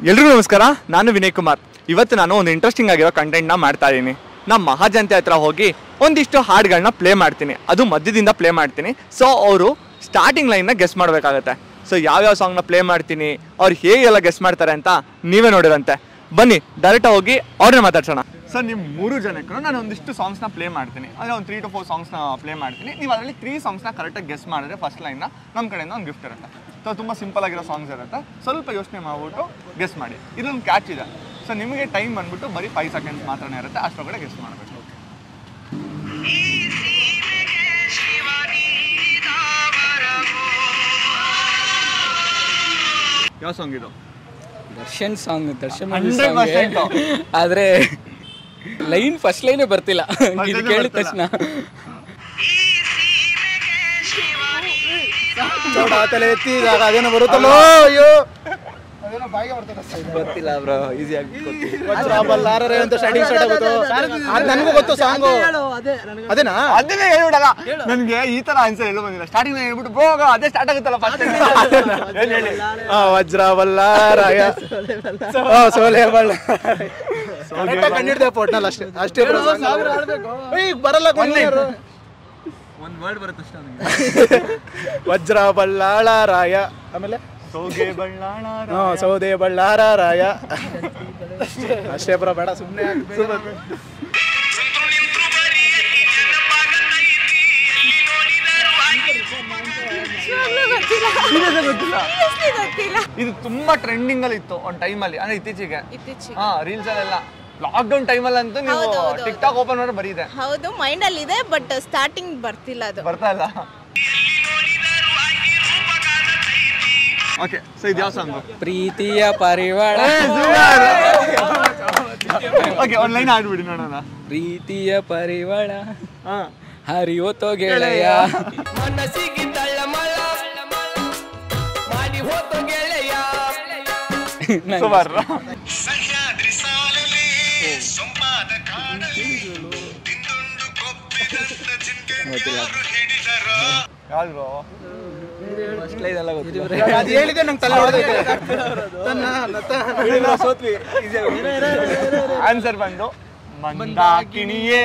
ಎಲ್ರಿಗೂ ನಮಸ್ಕಾರ ನಾನು ವಿನಯ್ ಕುಮಾರ್ ಇವತ್ತು ನಾನು ಒಂದು ಇಂಟ್ರೆಸ್ಟಿಂಗ್ ಆಗಿರೋ ಕಂಟೆಂಟ್ನ ಮಾಡ್ತಾ ಇದ್ದೀನಿ ನಮ್ಮ ಮಹಾಜನತೆ ಹತ್ರ ಹೋಗಿ ಒಂದಿಷ್ಟು ಹಾಡುಗಳನ್ನ ಪ್ಲೇ ಮಾಡ್ತೀನಿ ಅದು ಮಧ್ಯದಿಂದ ಪ್ಲೇ ಮಾಡ್ತೀನಿ ಸೊ ಅವರು ಸ್ಟಾರ್ಟಿಂಗ್ ಲೈನ್ನ ಗೆಸ್ ಮಾಡಬೇಕಾಗತ್ತೆ ಸೊ ಯಾವ್ಯಾವ ಸಾಂಗ್ನ ಪ್ಲೇ ಮಾಡ್ತೀನಿ ಅವ್ರು ಹೇಗೆಲ್ಲ ಗೆಸ್ ಮಾಡ್ತಾರೆ ಅಂತ ನೀವೇ ನೋಡಿರಂತೆ ಬನ್ನಿ ಡೈರೆಕ್ಟ್ ಹೋಗಿ ಅವ್ರನ್ನೇ ಮಾತಾಡ್ಸೋಣ ಸರ್ ನಿಮ್ಮ ಮೂರು ಜನಕ್ಕೂ ನಾನು ಒಂದಿಷ್ಟು ಸಾಂಗ್ಸ್ನ ಪ್ಲೇ ಮಾಡ್ತೀನಿ ಅಂದರೆ ಒಂದು ತ್ರೀ ಟು ಫೋರ್ ಸಾಂಗ್ಸ್ನ ಪ್ಲೇ ಮಾಡ್ತೀನಿ ನೀವು ಅದರಲ್ಲಿ ತ್ರೀ ಸಾಂಗ್ಸ್ನ ಕರೆಕ್ಟಾಗಿ ಗೆಸ್ ಮಾಡಿದ್ರೆ ಫಸ್ಟ್ ಲೈನ್ನ ನಮ್ಮ ಕಡೆಯಿಂದ ಒಂದು ಗಿಫ್ಟ್ ಇರುತ್ತೆ ಸೊ ತುಂಬ ಸಿಂಪಲ್ ಆಗಿರೋ ಸಾಂಗ್ಸ್ ಇರುತ್ತೆ ಸ್ವಲ್ಪ ಯೋಚನೆ ಮಾಡ್ಬಿಟ್ಟು ಗೆಸ್ ಮಾಡಿ ಇದೊಂದು ಕ್ಯಾಚ್ ಇದೆ ಸೊ ನಿಮಗೆ ಟೈಮ್ ಬಂದ್ಬಿಟ್ಟು ಬರೀ ಫೈವ್ ಸೆಕೆಂಡ್ಸ್ ಮಾತ್ರನೇ ಇರುತ್ತೆ ಅಷ್ಟೊಳಗಡೆ ಗೆಸ್ ಮಾಡಬೇಕು ಯಾವ ಸಾಂಗ್ ಇದು ದರ್ಶನ್ ಸಾಂಗ್ ದರ್ಶನ್ 100% ಆದ್ರೆ ಲೈನ್ ಫಸ್ಟ್ ಲೈನೇ ಬರ್ತಿಲ್ಲ ಇದು line ಕೇಳಿದ ಬರ್ತಿಲ್ಲ. ತಕ್ಷಣ ತಲೆ ಎತ್ತಿದಾಗ ಅದೇನೋ ಬರುತ್ತಲ್ಲೋ ಅಯ್ಯೋ ಅದೇನೋ ಬಾಯಿಗೆ ಬರ್ತದೆ ಗೊತ್ತಿಲ್ಲ ಬ್ರೋ ಈಸಿಯಾಗಿ ವಜ್ರಾಬಲ್ಲಾರರೆ ಅಂತ ಸ್ಟಾರ್ಟಿಂಗ್ ಸ್ಟಾರ್ಟ್ ಆಗುತ್ತೋ ಅದು ನನಗೂ ಗೊತ್ತು ಸಾಂಗು ಅದೇನಾ ಅದನ್ನೇ ಹೇಳ್ಬಿಡಲ್ಲ ನನಗೆ ಈ ತರ ಆನ್ಸರ್ ಎಲ್ಲೂ ಬಂದಿಲ್ಲ ಸ್ಟಾರ್ಟಿಂಗ್ ಹೇಳ್ಬಿಟ್ಟು ಬ್ರೋ ಅದೇ ಸ್ಟಾರ್ಟ್ ಆಗುತ್ತಲ್ಲ ಫಸ್ಟ್ ಹೇಳಿ ಹೇಳಿ ಆ, ವಜ್ರವಲ್ಲಾರಾಯ ಆ, ಸೋಲೆ ಬಳ್ಳ ಕಂಡಿಡ್ದೆ ಒಟ್ನಲ್ಲಿ ಅಷ್ಟೇ ಅಷ್ಟೇ bro song. ಏಯ್, ಬರಲ್ಲ ಕೊಂಡ್ರು. ಒಂದು ವರ್ಡ್ ಬರುತ್ತೆ ಅಷ್ಟೇ ವಜ್ರ ಬಳ್ಳಾಳರಾಯ ಆಮೇಲೆ ಸೋಗೆ ಬಳ್ಳಾಳ ಹಾ ಸೌದೆ ಬಳ್ಳಾರಾಯ ಅಷ್ಟೇ ಬ್ರೋ ಬೇಡ ಸುಮ್ಮನೆ ಇದು ತುಂಬಾ ಟ್ರೆಂಡಿಂಗ್ ಅಲ್ಲಿ ಇತ್ತು ಒಂದು ಟೈಮಲ್ಲಿ ಅಂದ್ರೆ ಇತ್ತೀಚೆಗೆ ಇತ್ತೀಚೆಗೆ ಹಾ ರೀಲ್ಸ್ ಅಲ್ಲೆಲ್ಲ ಲಾಕ್ ಡೌನ್ ಟೈಮಲ್ಲಿ ಅಂತೂ ನೀವು ಹೌದು, ಹೌದು, ಟಿಕ್ ಟಾಕ್ ಓಪನ್ ಮಾಡಿ ಬರೀದೆ ಹೌದು ಮೈಂಡ್ ಅಲ್ಲಿ ಇದೆ ಬಟ್ ಸ್ಟಾರ್ಟಿಂಗ್ ಬರ್ತಿಲ್ಲ ಅದು ಬರ್ತಾ ಇಲ್ಲ ಓಕೆ ಸೊ ಇದು ಯಾವ ಸಾಂಗು ಪ್ರೀತಿಯ ಪರಿವಾಳ ಓಕೆ ಒಂದು ಲೈನ್ ಆಡ್ಬಿಡಿ ನೋಡೋಣ ಪ್ರೀತಿಯ ಪರಿವಾಳ ಹಾ ಹರಿಯೋತೋ ಗೆಳೆಯ ಮನಸ್ಸಿಗೆ ತಳ್ಳಮಳ ಮಾಡಿ ಹೋತೋ ಗೆಳೆಯ ಸುಮಾರು ಸಹ್ಯಾದ್ರಿ ಸಾಲಲಿ ಸೊಂಪಾದ ಕಾಡಲಿ ತಿಂದುಂಡು ಕೊಬ್ಬಿದಂತ ಜಿಂಕೆಯಾರು ಹಿಡಿದರ ಯಾವ್ದು ಅದು ಹೇಳಿದೆ ನಂಗೆ ತಲೆ ಹೊಡೆದೈತೆ ತನ್ನ ತನ್ನ ಸೋತ್ವಿ ಆನ್ಸರ್ ಬಂದು ಮಂದಾಕಿಣಿಯೇ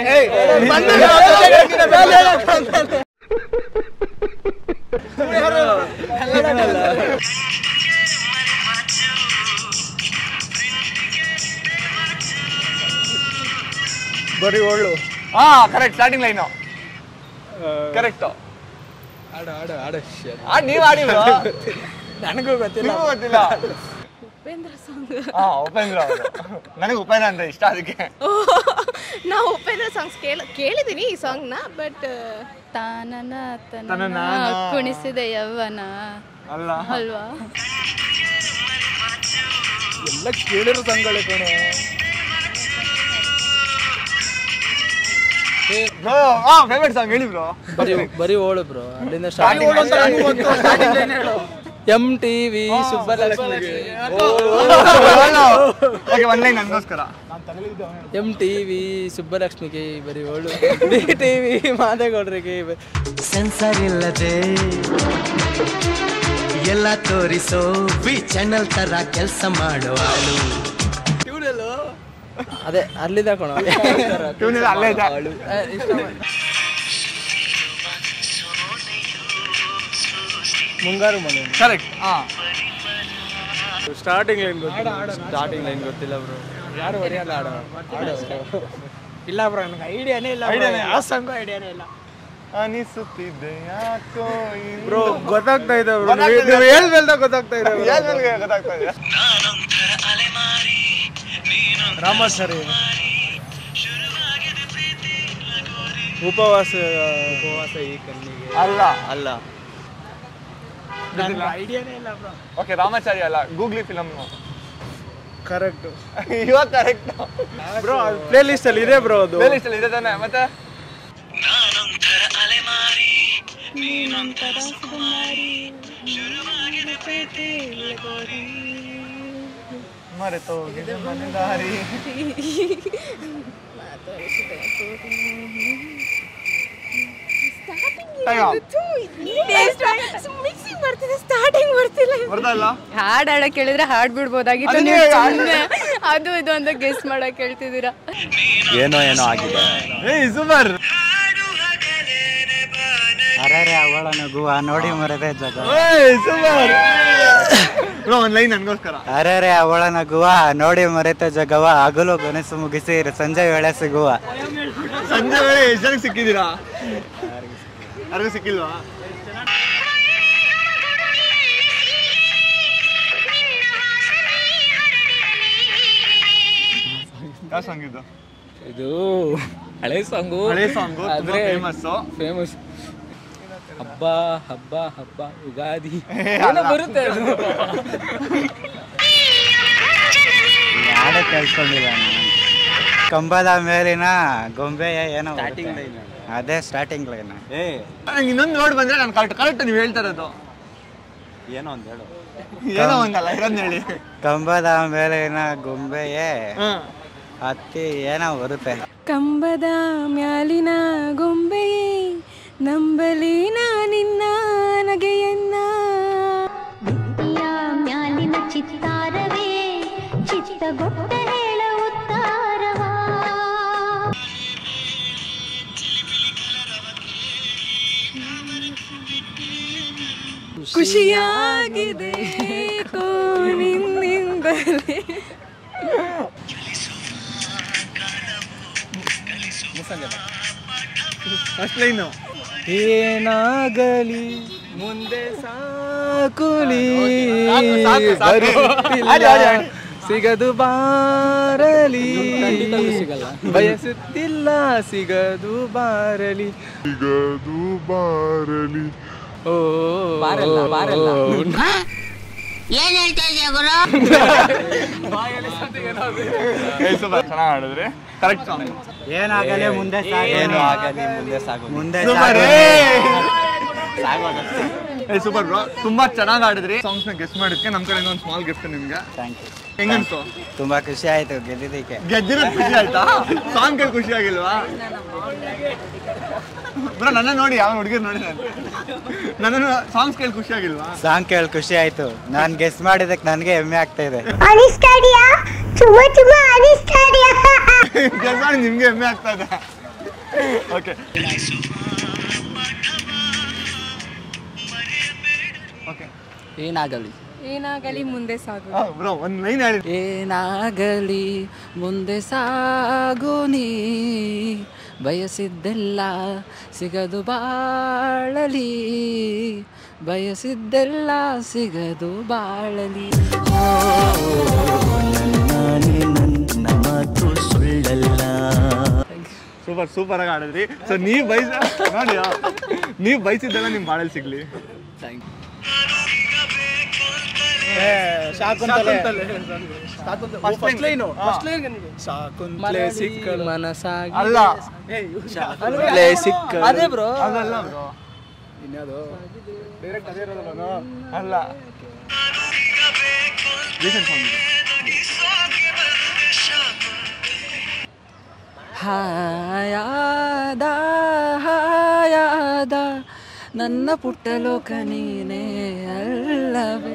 ಬರೀ ಒಳ್ಳು ಹಾ ಕರೆಕ್ಟ್ ಸ್ಟಾರ್ಟಿಂಗ್ ಲೈನು ಕರೆಕ್ಟ್ ಆಡು ಆಡು ಆಡು ಆ ನೀವ್ ಆಡಿ bro. ನನಗೂ ಗೊತ್ತಿಲ್ಲ ನಿಮಗೂ ಗೊತ್ತಿಲ್ಲ ಉಪೇಂದ್ರ ಸಾಂಗ್ ಹಾ ಉಪೇಂದ್ರ ಅವರು ನನಗೆ ಉಪೇಂದ್ರ ಅಂತ ಇಷ್ಟ ಅದಕ್ಕೆ ನಾ ಉಪೇಂದ್ರ ಸಾಂಗ್ಸ್ ಕೇಳ ಕೇಳಿದೀನಿ ಈ ಸಾಂಗ್ ನ ಬಟ್ ತಾನನ ತನನ ತನನ. ಕುಣಿಸಿದ ಯವ್ವನ ಅಲ್ಲ ಅಲ್ವಾ ಎಲ್ಲ ಕೇಳಿರೋ ಸಂಘಗಳೇ ಕಣೋ ಬ್ರೋ ಹಾ ಫೇವ್ರೆಟ್ ಸಾಂಗ್ ಹೇಳಿ ಬ್ರೋ ಬರೀ ಬರೀ ಓಳು ಬ್ರೋ ಅಲ್ಲಿಂದ M T V Subbalakshmi okay one line ನನಗೋಸ್ಕರ ಎಂ ಟಿ ವಿ ಸುಬ್ಬಲಕ್ಷ್ಮಿಗೆ ಬರೀ ಓಳು ಡಿ ಟಿ ವಿ ಮಾದೇಗೌಡರಿಗೆ ಸೆನ್ಸರ್ ಇಲ್ಲದೆ ಎಲ್ಲ ತೋರಿಸೋ ವಿ ಚಾನಲ್ ತರ ಕೆಲಸ ಮಾಡೋ ಆಳು ಅದೇ ಅಲ್ಲಿಂದ ಕೊಣ ಟ್ಯೂನ್ ಇದೆ ಅಲ್ಲೇ ಇದೆ ಮುಂಗಾರು ಮನೆ ಕರೆಕ್ಟ್ ಹಾ ಸ್ಟಾರ್ಟಿಂಗ್ ಲೈನ್ ಗೊತ್ತಿಲ್ಲ ಸ್ಟಾರ್ಟಿಂಗ್ ಲೈನ್ ಗೊತ್ತಿಲ್ಲ ಬ್ರೋ ಯಾರು ಹೊಡೆಯಲ್ಲ ಆಡೋ ಇಲ್ಲ ಬ್ರೋ ನನಗೆ ಐಡಿಯಾನೇ ಇಲ್ಲ ಐಡಿಯಾನೇ ಇಲ್ಲ. ಆ ಸಂಗು ಐಡಿಯಾನೇ ಇಲ್ಲ ಅನಿಸುತ್ತಿದೆ ಯಾಕೋ ಇನ್ನು- ಬ್ರೋ ಗೊತ್ತಾಗ್ತಾ ಇದೆ ಬ್ರೋ ಗೊತ್ತಾಗ್ತಾ ಇದೆ. ನೀವು ಹೇಳ್ಬೇಲ್ದ ಗೊತ್ತಾಗ್ತಾ ಇದೆ bro. ಏನ್ ನನಗೆ ಗೊತ್ತಾಗ್ತಾ ಇದೆ ರಾಮಾಚಾರಿ ಉಪವಾಸ ಉಪವಾಸ ಈ ಕಣ್ಣಿಗೆ ಅಲ್ಲ ಅಲ್ಲ ಐಡಿಯಾನೇ ಇಲ್ಲ ಬ್ರೋ ಓಕೆ ರಾಮಾಚಾರಿ ಅಲ್ಲ ಗೂಗ್ಲಿ ಫಿಲಮ್ ಕರೆಕ್ಟ್ ಇವಾಗ ಕರೆಕ್ಟ್ ಬ್ರೋ ಪ್ಲೇ ಲಿಸ್ಟ್ ಅಲ್ಲಿ ಇದೆ ಬ್ರೋ ಅದು ಪ್ಲೇಲಿಸ್ಟ್ ಅಲ್ಲಿ ಇದೆ ತಾನೆ ಮತ್ತೆ ನಾನೊಂಥರ ಅಲೆಮಾರಿ ಮರೆತೋಗಿದೆ ಮನೆ ದಾರಿ ಸ್ಟಾರ್ಟಿಂಗ್ ಮಿಕ್ಸಿಂಗ್ ಬರ್ತಿದೆ ಸ್ಟಾರ್ಟಿಂಗ್ ಬರ್ತಿಲ್ಲ ಬರ್ದಲ್ಲ ಹಾಡ್ ಹಾಡಕ್ ಕೇಳಿದ್ರೆ ಹಾಡ್ ಬಿಡ್ಬೋದಾಗಿತ್ತು ಅದು ನೀವು ನೀವು ಸುಮ್ನೆ ಅದು ಇದು ಅಂತ ಗೆಸ್ ಮಾಡಕ್ ಹೇಳ್ತಿದ್ದೀರಾ ಏನೋ ಏನೋ ಆಗಿದೆ ಏಯ್ ಸೂಪರ್ ಅರೆ ಅವಳ ನಗುವ ನೋಡಿ ಮರದೆ ಜಗ ಏಯ್ ಸೂಪರ್ ಬ್ರೋ ಒಂದ್ ಲೈನ್ ನನಗೋಸ್ಕರ ಅರೆ ಅವಳ ನಗುವ ನೋಡಿ ಮರೆತ ಜಗವ ಹಗಲು ಗನಸು ಮುಗಿಸಿ ಸಂಜೆ ವೇಳೆ ಸಿಗುವ ಸಂಜೆ ವೇಳೆ ಎಷ್ಟು ಜನಕ್ಕೆ ಸಿಕ್ಕಿದ್ದೀರಾ ಯಾರಿಗೂ ಸಿಕ್ಕಿಲ್ವಾ ಯಾವ ಸಾಂಗ್ ಇದು ಇದು ಹಳೆ ಸಾಂಗು ಹಳೆ ಸಾಂಗು ತುಂಬಾ ಆದ್ರೆ ಫೇಮಸ್ ಫೇಮಸ್ ಹಬ್ಬ ಹಬ್ಬ ಹಬ್ಬ ಯುಗಾದಿ ಏ, ಏನೋ ಅಲ್ಲ. ಬರುತ್ತೆ ಅದು. ಯಾರೇ ಕೇಳಿಸ್ಕೊಂಡಿಲ್ಲ ನಾನು ಕಂಬದ ಮೇಲಿನ ಗೊಂಬೆಯ ಏನೋ ಅದೇ ಸ್ಟಾರ್ಟಿಂಗ್ ಲೈನ್ ಏ ನಂಗೆ ಇನ್ನೊಂದು ನೋಡ್ ಬಂದ್ರೆ ನಾನು ಕರೆಕ್ಟ್ ಕರೆಕ್ಟ್ ನೀವು ಹೇಳ್ತಾ ಇರೋದು ಏನೋ ಒಂದ್ ಹೇಳು ಏನೋ ಒಂದಲ್ಲ ಇರೋದ್ ಹೇಳಿ ಕಂಬದ ಮೇಲಿನ ಗೊಂಬೆಯೇ ಹಾ ಹತ್ತಿ ಏನೋ ಬರುತ್ತೆ ಕಂಬದ ಮ್ಯಾಲಿನ ಗೊಂಬೆಯೇ ನಂಬಲಿ ನಿನ್ನ ನಗೆಯನ್ನ ಮ್ಯಾಲಿನ ಚಿತ್ತಾರವೇ ಚಿತ್ತಗೊಟ್ಟ ಹೇಳ ಉತ್ತಾರವಾ ಖುಷಿಯಾಗಿದೆ ಕೋ ನಿನ್ನಿಂದಲೇ ಫಸ್ಟ್ ಲೈನು ಏನಾಗಲಿ ಮುಂದೆ ಸಾಕುಲಿ ಸಾಕು, ಸಾಕು, ಸಾಕು. ಆಡಿ, ಆಡಿ, ಆಡಿ. ಸಿಗದು ಬಾರಲಿ ಬಯಸುತ್ತಿಲ್ಲ ಸಿಗದು ಬಾರಲಿ ಸಿಗದು ಬಾರಲಿ ಓ ಬಾರಲ್ಲ ಬಾರಲ್ಲ ಏನ್ ಹೇಳ್ತಾ ಇದೀಯ ಗುರು ಸೂಪರ್ ಚೆನ್ನಾಗಿ ಆಡಿದ್ರಿ ಕರೆಕ್ಟ್ ಸಾಂಗ್ ಏನಾಗಲಿ ಮುಂದೆ ಏನು ಸಾಗು ಆಗಲಿ ಮುಂದೆ ಸಾಗು ಮುಂದೆ ಸೂಪರ್ ಸಾಗು. ಏ ಸೂಪರ್ ಬ್ರೋ ತುಂಬಾ ಚೆನ್ನಾಗಿ ಆಡಿದ್ರಿ ಸಾಂಗ್ಸ್ ನ ಗೆಸ್ಟ್ ಮಾಡಿದ್ಕೆ ನಮ್ ಕಡೆಯಿಂದ ಒಂದು ಸ್ಮಾಲ್ ಗಿಫ್ಟ್ ನಿಮ್ಗೆ ಥ್ಯಾಂಕ್ ಯು ಹೆಂಗನ್ಸು ತುಂಬಾ ಖುಷಿ ಆಯ್ತು ಗೆದ್ದಿದ್ದಕ್ಕೆ ಗೆದ್ದಿರೋ ಖುಷಿ ಆಯ್ತಾ ಸಾಂಗ್ ಕೇಳಿ ಖುಷಿ ಆಗಿಲ್ವಾ ಬ್ರೋ ನನ್ನ ನೋಡಿ ಯಾವ ಹುಡುಗಿರ್ ನೋಡಿ ನಾನು ನನ್ನ ಸಾಂಗ್ಸ್ ಕೇಳಿ ಖುಷಿ ಆಗಿಲ್ವಾ ಸಾಂಗ್ ಕೇಳಿ ಖುಷಿ ಆಯ್ತು ನಾನ್ ಗೆಸ್ ಮಾಡಿದಕ್ಕೆ ನನಗೆ ಹೆಮ್ಮೆ ಆಗ್ತಾ ಇದೆ ಅನಿಸ್ತಾ ಇದೆಯಾ ತುಂಬಾ ತುಂಬಾ ಅನಿಸ್ತಾ ಇದೆಯಾ ಕೆಲಸ ಮಾಡಿ ನಿಮ್ಗೆ ಹೆಮ್ಮೆ ಆಗ್ತಾ ಇದೆ ಓಕೆ ಓಕೆ ಏನಾಗಲಿ ಏನಾಗಲಿ ಮುಂದೆ ಸಾಗು ಬ್ರೋ ಒಂದ್ ಲೈನ್ ಹೇಳಿ ಏನಾಗಲಿ ಮುಂದೆ ಸಾಗು ನೀ ಬಯಸಿದ್ದೆಲ್ಲ ಸಿಗದು ಬಾಳಲಿ ಬಯಸಿದ್ದೆಲ್ಲ ಸಿಗದು ಬಾಳಲಿ ನನ್ನ ಮಾತು ಸುಳ್ಳಲ್ಲ ಸೂಪರ್ ಸೂಪರ್ ಆಗಿ ಆಡಿದ್ರಿ ಸೊ ನೀವ್ ಬಯಸ ನೋಡಿ ನೀವ್ ಬಯಸಿದ್ದೆಲ್ಲ ನಿಮ್ ಬಾಳಲ್ಲಿ ಸಿಗ್ಲಿ ಥ್ಯಾಂಕ್ ಫಸ್ಟ್ ಲೈನು ಮಲೆ ಸಿಕ್ಕಳು ಮನಸಾಗಿ ಅಲ್ಲ ಮಲೆ ಸಿಕ್ಕಳು ಅದೇ ಬ್ರೋ ಅದಲ್ಲ ಬ್ರೋ ಅಲ್ಲ ರೀಸೆಂಟ್ ಸಾಂಗ್ ಹಾಯಾದ ಹಾಯಾದ ನನ್ನ ಪುಟ್ಟ ಲೋಕ ನೀನೇ ಅಲ್ಲವೇ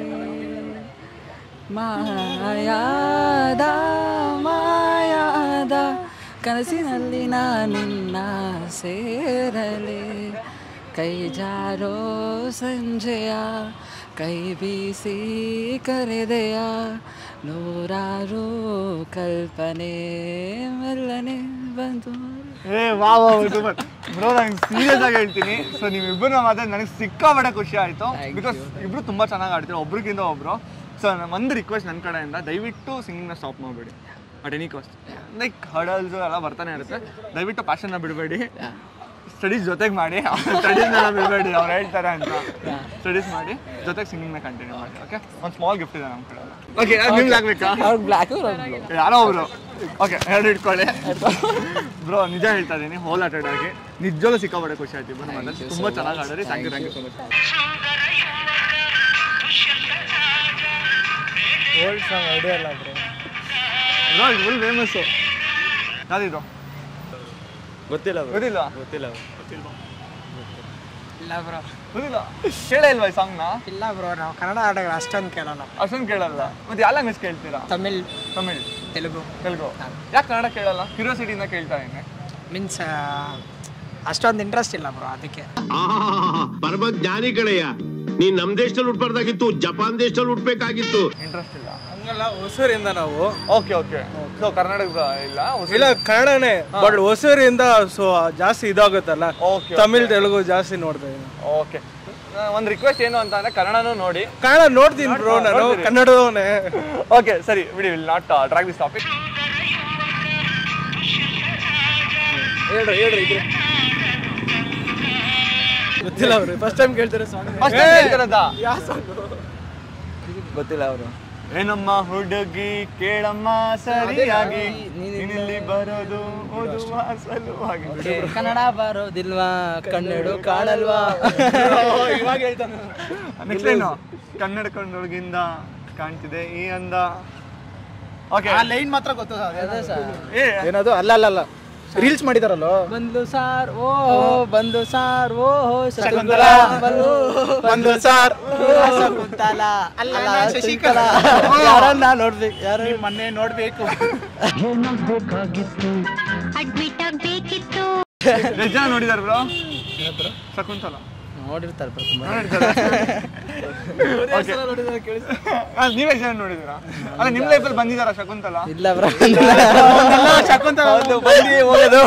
ಮಾಯಾದ ಮಾಯಾದ ಕನಸಿನಲ್ಲಿ ನಾನಿನ್ನ ಸೇರಲೆ ಕೈ ಜಾರೋ ಸಂಜೆಯ ಕೈ ಬೀಸಿ ಕರೆದೆಯ ನೂರಾರು ಕಲ್ಪನೆ ಮೆಲ್ಲನೆ ಬಂದು ಏ ವಾ ವಾ ಸೂಪರ್ ಬ್ರೋ ನಂಗೆ ಸೀರಿಯಸ್ ಆಗಿ ಹೇಳ್ತೀನಿ ಸೊ ನೀವಿಬ್ಬರು ಮಾತ್ರ ನನಗೆ ಸಿಕ್ಕಾಪಟ್ಟೆ ಖುಷಿ ಆಯ್ತು ಬಿಕಾಸ್ ಇಬ್ರು ತುಂಬಾ ಚೆನ್ನಾಗಿ ಆಡ್ತೀರ ಒಬ್ರಿಗಿಂತ ಒಬ್ರು ಸೊ ಒಂದು ರಿಕ್ವೆಸ್ಟ್ ನನ್ನ ಕಡೆಯಿಂದ ದಯವಿಟ್ಟು ಸಿಂಗಿಂಗ್ನ ಸ್ಟಾಪ್ ಮಾಡಬೇಡಿ at any cost like hurdles ಎಲ್ಲ ಬರ್ತಾನೆ ಇರುತ್ತೆ ದಯವಿಟ್ಟು ಪ್ಯಾಷನ್ನ ಬಿಡಬೇಡಿ ಸ್ಟಡೀಸ್ ಜೊತೆಗೆ ಮಾಡಿ ಸ್ಟಡೀಸ್ನೆಲ್ಲ ಬಿಡಬೇಡಿ ಅವ್ರು ಹೇಳ್ತಾರೆ ಅಂತ ಸ್ಟಡೀಸ್ ಮಾಡಿ ಜೊತೆಗೆ ಸಿಂಗಿಂಗ್ನ ಕಂಟಿನ್ಯೂ ಮಾಡಿ ಓಕೆ ಒಂದು ಸ್ಮಾಲ್ ಗಿಫ್ಟ್ ಇದೆ ನಮ್ಮ ಕಡೆ ಓಕೆ ನಿಮ್ಗೆ ಆಗ್ಬೇಕಾ ಅವ್ರು ಬ್ಲ್ಯಾಕ್ ಯಾರೋ ಒಬ್ರು ಓಕೆ ಎರಡು ಇಟ್ಕೊಳ್ಳಿ ಬ್ರೋ ನಿಜ ಹೇಳ್ತಾ ಇದೀನಿ ಹೋಲ್ ಅಟೆಂಡ್ ಆಗಿ ನಿಜವಲ್ಲೂ ಸಿಕ್ಕಾಪಟ್ಟೆ ಖುಷಿ ಆಯ್ತು ಇಬ್ಬರು ಮಾತಾಡಿ ತುಂಬಾ ಚೆನ್ನಾಗಿ ಆಡಿದ್ರಿ thank you thank you so much old song idea ಇಲ್ಲ ಬ್ರೋ ಬ್ರೋ ಇದು ಫುಲ್ ಫೇಮಸ್ಸು ಯಾವ್ದಿದು ಗೊತ್ತಿಲ್ಲ bro. ಗೊತ್ತಿಲ್ಲ ಗೊತ್ತಿಲ್ಲ ಇಲ್ಲ ಬ್ರೋ ಗೊತ್ತಿಲ್ಲ ಕೇಳೇ ಇಲ್ವಾ ಈ ಸಾಂಗ್ನ ಇಲ್ಲ ಬ್ರೋ ನಾವು ಕನ್ನಡ ಹಾಡುಗಳು ಅಷ್ಟೊಂದು ಕೇಳಲ್ಲ ಅಷ್ಟೊಂದು ಕೇಳಲ್ಲ ಮತ್ತೆ ಯಾವ ಲ್ಯಾಂಗ್ವೇಜ್ ಕೇಳ್ತೀರಾ ತಮಿಳ್ ತಮಿಳ್ ತೆಲುಗು ತೆಲುಗು ಯಾಕೆ ಕನ್ನಡ ಕೇಳಲ್ಲ ಕ್ಯೂರಿಯಾಸಿಟಿಯಿಂದ ಕೇಳ್ತಾ ಇದ್ದೀನಿ ಮೀನ್ಸ್ ಅಷ್ಟೊಂದು ಇಂಟ್ರೆಸ್ಟ್ ಇಲ್ಲ ಬ್ರೋ ಅದಕ್ಕೆ ಪರಮ ಜ್ಞಾನಿ ಕಡೆಯ ನೀನ್ ನಮ್ ದೇಶದಲ್ಲಿ ಹುಟ್ಬಾರ್ದಾಗಿತ್ತು ಜಪಾನ್ ದೇಶದಲ್ಲಿ ಹುಟ್ಬೇಕಾಗಿತ್ತು ಇಂಟ್ರೆಸ್ಟ್ ಇಲ್ಲ ಹಂಗಲ್ಲ ಹೊಸೂರಿಂದ ನಾವು ಓಕೆ ಓಕೆ ಸೊ ಕರ್ನಾಟಕದ ಇಲ್ಲ ಹೊಸ- ಇಲ್ಲ ಕನ್ನಡನೇ ಬಟ್ ಹೊಸೂರಿಂದ ಸೊ ಜಾಸ್ತಿ ಇದಾಗುತ್ತಲ್ಲ Okay, ತಮಿಳ್ okay. ತೆಲುಗು ಜಾಸ್ತಿ ನೋಡ್ತಾ ಇದ್ದೀನಿ ಓಕೆ ಒಂದು ರಿಕ್ವೆಸ್ಟ್ ಏನು ಅಂತ ಅಂದ್ರೆ ಕನ್ನಡನೂ ನೋಡಿ ಕನ್ನಡ ನೋಡ್ತೀನಿ ಬ್ರೋ ನಾನು ನೋಡ್ತೀರಿ? ಕನ್ನಡದವನೇ ಓಕೆ ಸರಿ ಬಿಡಿ will not drag this topic ಹೇಳ್ರಿ ಹೇಳ್ರಿ ಇದ್ರೆ ಗೊತ್ತಿಲ್ಲ ಅವ್ರು ಫಸ್ಟ್ ಟೈಮ್ ಕೇಳ್ತಾರೆ ಸಾಂಗ್ ಫಸ್ಟ್ ಟೈಮ್ ಕೇಳ್ತಿರೋದಾ ಯಾವ ಸಾಂಗ್ ಗೊತ್ತಿಲ್ಲ ಅವರು ಏನಮ್ಮ ಹುಡುಗಿ ಕೇಳಮ್ಮ ಸರಿಯಾಗಿ ನೀನಿಲ್ಲಿ ಬರೋದು ಓದುವ ಸಲುವಾಗಿ ಕನ್ನಡ ಬರೋದಿಲ್ವಾ ಕನ್ನಡ ಕಾಣಲ್ವಾ ಇವಾಗ ಹೇಳ್ತಾನೆ ನೆಕ್ಸ್ಟ್ ಏನು ಕನ್ನಡ ಕಣ್ಣೊಳಗಿಂದ ಕಾಣ್ತಿದೆ ಈ ಅಂದ ಓಕೆ ಆ ಲೈನ್ ಮಾತ್ರ ಗೊತ್ತದ ಏ ಏನದು ಅಲ್ಲ ಅಲ್ಲ ಅಲ್ಲ ರೀಲ್ಸ್ ಮಾಡಿದಾರಲ್ಲ ಬಂದು ಸಾರ್ ಓ ಬಂದು ಸಾರ್ ಓ ಶಕುಂತಲ. ಬಂದು ಸಾರ್ ಶಕುಂತಲ ಅಲ್ಲ, ಅಲ್ಲ, ನಾನ್ ಶಶಿಕಲಾ. ಶಕುಂತಲ. ಯಾರನ್ನ ನೋಡ್ಬೇಕು ಯಾರು ಮೊನ್ನೆ ನೋಡ್ಬೇಕು ಅಡ್ಮಿಟ್ ಆಗ್ಬೇಕಿತ್ತು ಎಷ್ಟು ಜನ ನೋಡಿದಾರೆ ಬ್ರೋ ಶಕುಂತಲ ನೋಡಿರ್ತಾರೆ bro ತುಂಬಾ. Okay. ಆ, ನೀವೇ ಜನ ನೋಡಿದ್ದೀರಾ ಅಲ್ಲ ನಿಮ್ಮ ಲೈಫಲ್ಲಿ ಬಂದಿದ್ದಾರಾ ಶಕುಂತಲ ಇಲ್ಲ ಬ್ರೋ ಶಕುಂತಲ ಹೌದು, ಬಂದು ಹೋಗೋದು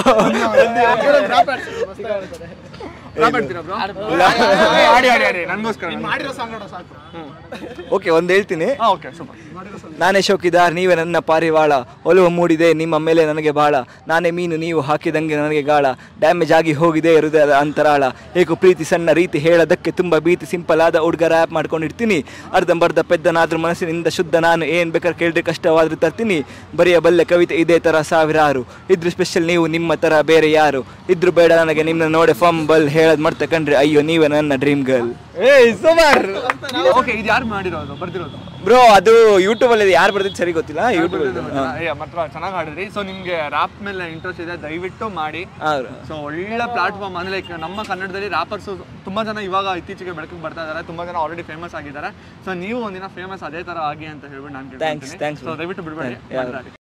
ಮಾಡ್ತೀರಾ ಬ್ರೋ ಆಡಿ ಆಡಿ ಆಡಿ ನನಗೋಸ್ಕರ ಮಾಡಿರೋ ಸಾಂಗ್ ನೋಡೋ ಸಾಕು ಓಕೆ ಒಂದು ಹೇಳ್ತೀನಿ ಹಾಂ ಓಕೆ ಸೂಪರ್ ನಾನೇ ಶೋಕಿದಾರ್ ನೀವೇ ನನ್ನ ಪಾರಿವಾಳ ಒಲವು ಮೂಡಿದೆ ನಿಮ್ಮ ಮೇಲೆ ನನಗೆ ಬಾಳ ನಾನೇ ಮೀನು ನೀವು ಹಾಕಿದಂಗೆ ನನಗೆ ಗಾಳ ಡ್ಯಾಮೇಜ್ ಆಗಿ ಹೋಗಿದೆ ಹೃದಯದ ಅಂತರಾಳ ಏಕು ಪ್ರೀತಿ ಸಣ್ಣ ರೀತಿ ಹೇಳೋದಕ್ಕೆ ತುಂಬ ಭೀತಿ ಸಿಂಪಲ್ ಆದ ಹುಡುಗ ರ್ಯಾಪ್ ಮಾಡ್ಕೊಂಡಿರ್ತೀನಿ ಅರ್ಧಂಬರ್ಧ ಪೆದ್ದನಾದ್ರೂ ಮನಸ್ಸಿನಿಂದ ಶುದ್ಧ ನಾನು ಏನು ಬೇಕಾದ್ರೆ ಕೇಳ್ರಿ ಕಷ್ಟವಾದ್ರೂ ತರ್ತೀನಿ ಬರೆಯಬಲ್ಲೆ ಕವಿತೆ ಇದೇ ಥರ ಸಾವಿರಾರು ಇದ್ರು ಸ್ಪೆಷಲ್ ನೀವು ನಿಮ್ಮ ಥರ ಬೇರೆ ಯಾರು ಇದ್ರು ಬೇಡ ನನಗೆ ನಿಮ್ಮನ್ನ ನೋಡಿ ಫಂಬಲ್ ಹೇಳೋದು ಮಾಡ್ತಾ ಕಂಡ್ರಿ ಅಯ್ಯೋ ನೀವೇ ನನ್ನ ಡ್ರೀಮ್ ಗರ್ಲ್ ಏಯ್ ಸುಮಾರ್ ಓಕೆ ಇದು ಯಾರು ಮಾಡಿರೋದು ಬರ್ದಿರೋದು ಬ್ರೋ ಅದು ಯೂಟ್ಯೂಬಲ್ಲಿ ಯಾರು ಬರ್ದಿದ್ದು ಸರಿ ಗೊತ್ತಿಲ್ಲ ಯೂಟ್ಯೂಬ್ ಏ, ಮಾತ್ರ ಚೆನ್ನಾಗಿ ಹಾಡಿದ್ರಿ ಸೊ ನಿಮ್ಗೆ ರ್ಯಾಪ್ ಮೇಲೆ ಇಂಟ್ರೆಸ್ಟ್ ಇದೆ ದಯವಿಟ್ಟು ಮಾಡಿ ಹೌದು ಸೊ ಒಳ್ಳೆ ಪ್ಲಾಟ್ಫಾರ್ಮ್ ಅಂದ್ರೆ ಲೈಕ್ ನಮ್ಮ ಕನ್ನಡದಲ್ಲಿ ರ್ಯಾಪರ್ಸ್ ತುಂಬಾ ಜನ ಇವಾಗ ಇತ್ತೀಚೆಗೆ ಬೆಳಕಿಗೆ ಬರ್ತಾ ಇದ್ದಾರೆ ತುಂಬಾ ಜನ ಆಲ್ರೆಡಿ ಫೇಮಸ್ ಆಗಿದ್ದಾರೆ ಸೊ ನೀವು ಒಂದಿನ ಫೇಮಸ್ ಅದೇ ತರ ಆಗಿ ಅಂತ ಹೇಳ್ಬಿಟ್ಟು ನಾನು Thanks, thanks, ಸೊ bro. ದಯವಿಟ್ಟು ಬಿಡಬೇಡಿ Yeah, yeah.